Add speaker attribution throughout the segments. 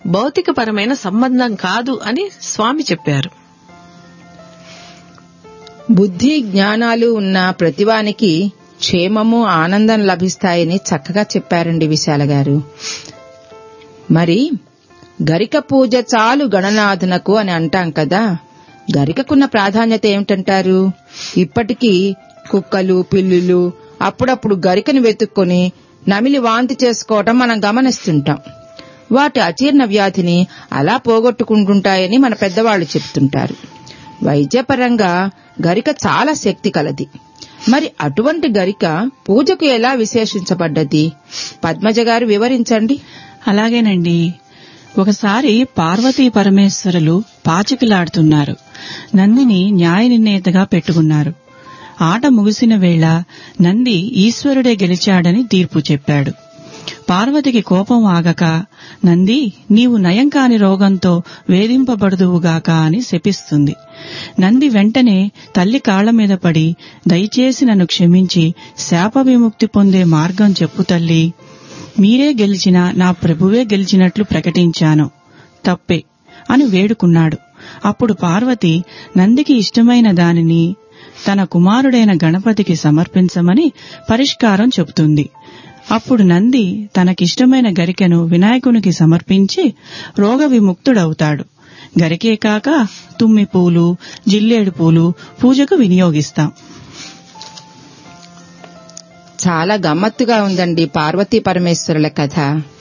Speaker 1: భౌతికపరమైన సంబంధం కాదు అని స్వామి చెప్పారు
Speaker 2: బుద్ధి జ్ఞానాలు ఉన్న ప్రతివానికి క్షేమము ఆనందం లభిస్తాయని చక్కగా చెప్పారండి విశాల గారు మరి గరిక పూజ చాలు గణనాథునకు అని అంటాం కదా గరికకున్న ప్రాధాన్యత ఏమిటంటారు ఇప్పటికీ కుక్కలు పిల్లులు అప్పుడప్పుడు గరికను వెతుక్కొని నమిలి వాంతి చేసుకోవటం మనం గమనిస్తుంటాం వాటి అజీర్ణ వ్యాధిని అలా పోగొట్టుకుంటుంటాయని మన పెద్దవాళ్లు చెప్తుంటారు వైద్యపరంగా గరిక చాలా శక్తి కలది మరి అటువంటి గరిక పూజకు ఎలా విశేషించబడ్డది పద్మజ గారు వివరించండి
Speaker 3: అలాగేనండి ఒకసారి పార్వతీ పరమేశ్వరులు పాచికలాడుతున్నారు నందిని న్యాయ నిర్ణేతగా పెట్టుకున్నారు ఆట ముగిసిన వేళ నంది ఈశ్వరుడే గెలిచాడని తీర్పు చెప్పాడు పార్వతికి కోపం ఆగక నంది నీవు నయం కాని రోగంతో వేధింపబడుదువుగాక అని శపిస్తుంది నంది వెంటనే తల్లి కాళ్ల మీద పడి దయచేసి నన్ను క్షమించి శాప విముక్తి పొందే మార్గం చెప్పు తల్లి మీరే గెలిచిన నా ప్రభువే గెలిచినట్లు ప్రకటించాను తప్పే అని వేడుకున్నాడు అప్పుడు పార్వతి నందికి ఇష్టమైన దానిని తన కుమారుడైన గణపతికి సమర్పించమని పరిష్కారం చెబుతుంది అప్పుడు నంది తనకిష్టమైన గరికెను వినాయకునికి సమర్పించి రోగ విముక్తుడవుతాడు గరికే కాక తుమ్మి పూలు జిల్లేడు పూలు పూజకు వినియోగిస్తాం
Speaker 2: చాలా గమ్మత్తుగా ఉందండి పార్వతీ పరమేశ్వరుల కథ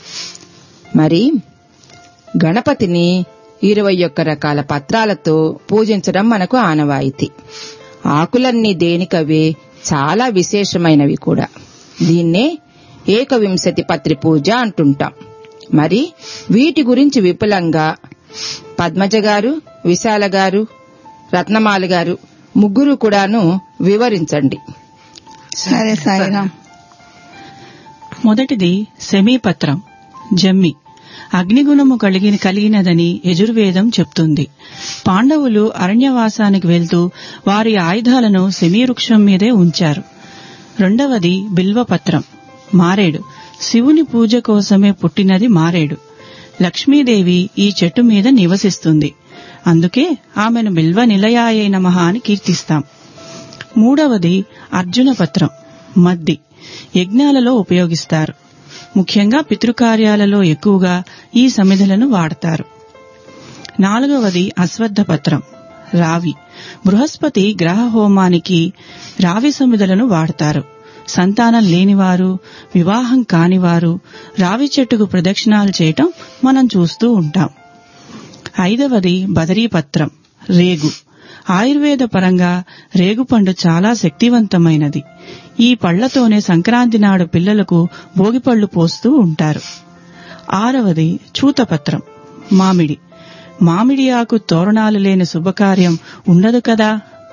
Speaker 2: మరి గణపతిని ఇరవై ఒక్క రకాల పత్రాలతో పూజించడం మనకు ఆనవాయితీ ఆకులన్నీ దేనికవే చాలా విశేషమైనవి కూడా దీన్నే ఏకవింశతి పత్రి పూజ అంటుంటాం మరి వీటి గురించి విపులంగా పద్మజ గారు విశాల గారు రత్నమాల గారు ముగ్గురు కూడాను వివరించండి
Speaker 4: సరే సాయిరాం
Speaker 3: మొదటిది సెమీపత్రం జమ్మి అగ్నిగుణము కలిగిన కలిగినదని యజుర్వేదం చెప్తుంది పాండవులు అరణ్యవాసానికి వెళ్తూ వారి ఆయుధాలను సెమీవృక్షం మీదే ఉంచారు రెండవది బిల్వపత్రం మారేడు శివుని పూజ కోసమే పుట్టినది మారేడు లక్ష్మీదేవి ఈ చెట్టు మీద నివసిస్తుంది అందుకే ఆమెను బిల్వ నిలయాయ నమః అని కీర్తిస్తాం మూడవది అర్జున పత్రం మద్ది యజ్ఞాలలో ఉపయోగిస్తారు ముఖ్యంగా పితృకార్యాలలో ఎక్కువగా ఈ సమిధులను వాడతారు నాలుగవది అశ్వత్థ పత్రం రావి బృహస్పతి గ్రహ హోమానికి రావి సమిధులను వాడతారు సంతానం లేనివారు వివాహం కానివారు రావి చెట్టుకు ప్రదక్షిణాలు చేయటం మనం చూస్తూ ఉంటాం ఐదవది బదరీపత్రం రేగు ఆయుర్వేద పరంగా రేగుపండు చాలా శక్తివంతమైనది ఈ పళ్లతోనే సంక్రాంతి నాడు పిల్లలకు భోగిపళ్లు పోస్తూ ఉంటారు ఆరవది చూతపత్రం మామిడి మామిడి ఆకు తోరణాలు లేని శుభకార్యం ఉండదు కదా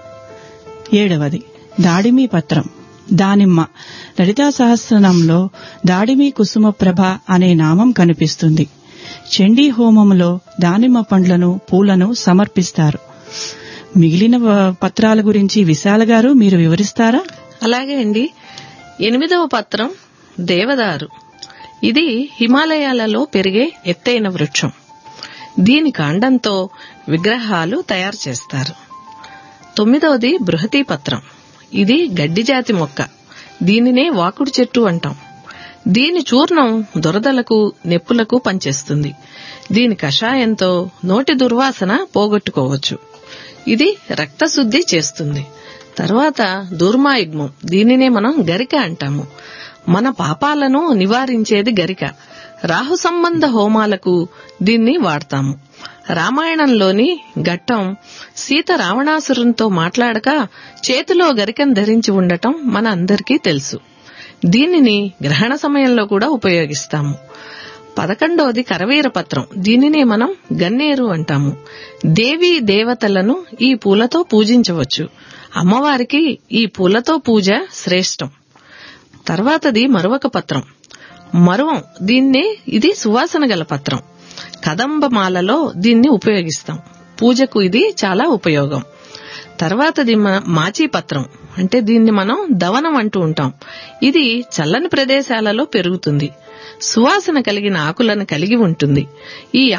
Speaker 3: ఏడవది దాడిమి పత్రం దానిమ్మ లలితా సహస్రనంలో దాడిమి కుసుమ ప్రభ అనే నామం కనిపిస్తుంది చండీ హోమంలో దానిమ్మ పండ్లను పూలను సమర్పిస్తారు మిగిలిన వ- పత్రాల గురించి విశాల గారు మీరు వివరిస్తారా
Speaker 1: అలాగే అండి ఎనిమిదవ పత్రం దేవదారు ఇది హిమాలయాలలో పెరిగే ఎత్తైన వృక్షం దీని కాండంతో విగ్రహాలు తయారు చేస్తారు తొమ్మిదవది బృహతీ పత్రం ఇది గడ్డి జాతి మొక్క దీనినే వాకుడు చెట్టు అంటాం దీని చూర్ణం దురదలకు నెప్పులకు పనిచేస్తుంది దీని కషాయంతో నోటి దుర్వాసన పోగొట్టుకోవచ్చు ఇది రక్తశుద్ధి చేస్తుంది తర్వాత దుర్మాయుగ్మం దీనినే మనం గరిక అంటాము మన పాపాలను నివారించేది గరిక రాహు సంబంధ హోమాలకు దీన్ని వాడతాము రామాయణంలోని ఘట్టం సీత రావణాసురునితో మాట్లాడక చేతిలో గరికను ధరించి ఉండటం మన అందరికీ తెలుసు దీనిని గ్రహణ సమయంలో కూడా ఉపయోగిస్తాము పదకొండవది కరవీర పత్రం దీనినే మనం గన్నేరు అంటాము దేవీ దేవతలను ఈ పూలతో పూజించవచ్చు అమ్మవారికి ఈ పూలతో పూజ శ్రేష్టం తర్వాతది మరువక పత్రం మరువం దీన్నే ఇది సువాసన గల పత్రం కదంబమాలలో దీన్ని ఉపయోగిస్తాం పూజకు ఇది చాలా ఉపయోగం తర్వాతది మ- మాచీ పత్రం అంటే దీన్ని మనం దవనం అంటూ ఉంటాం ఇది చల్లని ప్రదేశాలలో పెరుగుతుంది సువాసన కలిగిన ఆకులను కలిగి ఉంటుంది ఈ